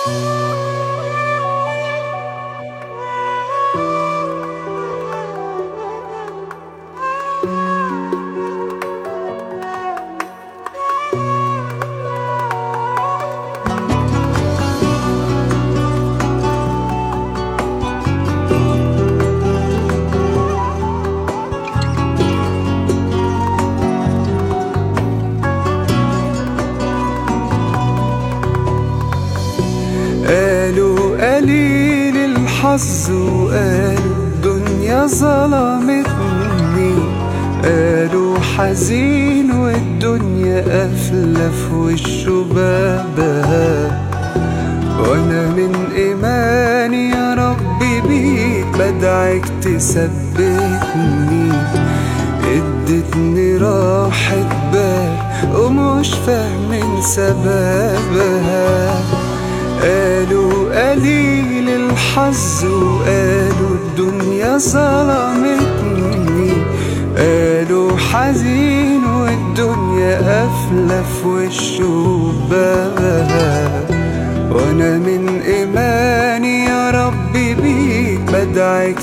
قالوا قليل الحظ وقالوا الدنيا ظلمتني قالوا حزين والدنيا قافلة في وشه بابها وانا من ايماني يا ربي بيك بدعك تثبتني ادتني راحة بال ومش فاهمين سببها قالوا قليل الحظ وقالوا الدنيا ظلمتني قالوا حزين والدنيا قافلة في وشه بابها وانا من ايماني يا ربي بيك بدعك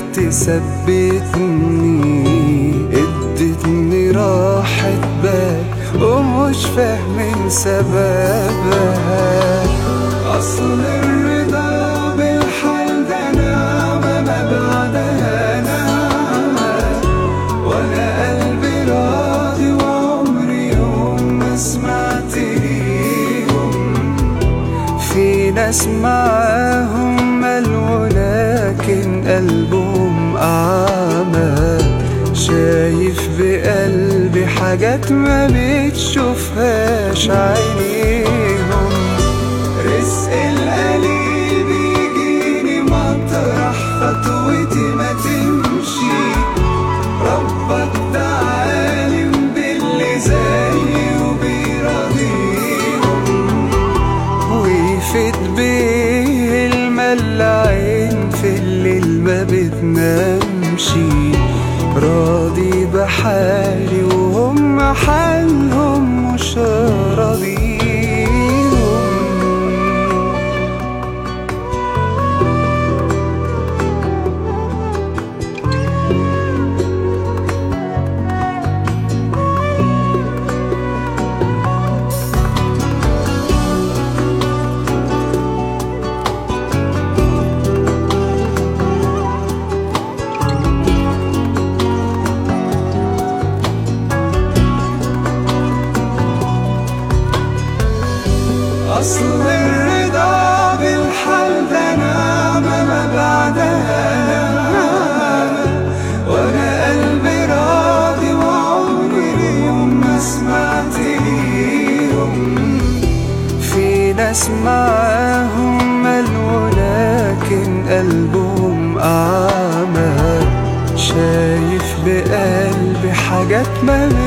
تثبتني ادتني راحة بال ومش فاهمين سببها اصل الرضا بالحال ده نعمة ما بعدها نعمة وانا قلبي راضي وعمري يوم ما سمعت ليهم في ناس معاهم مال ولكن قلبهم أعمى شايف بقلبي حاجات ما بتشوفهاش عينيهم رزق القليل بيجيني مطرح خطوتي ما تمشي ربك ده عالم باللي زيي وبيراضيهم ويفيد بيه الملعين في الليل ما بتنامش راضي بحالي وهم حالهم مش راضيهم أصل الرضا بالحال ده نعمة ما بعدها نعمة وأنا قلبي راضي وعمري يوم ما سمعت ليهم في ناس معاهم مال ولكن قلبهم أعمى شايف بقلبي حاجات ما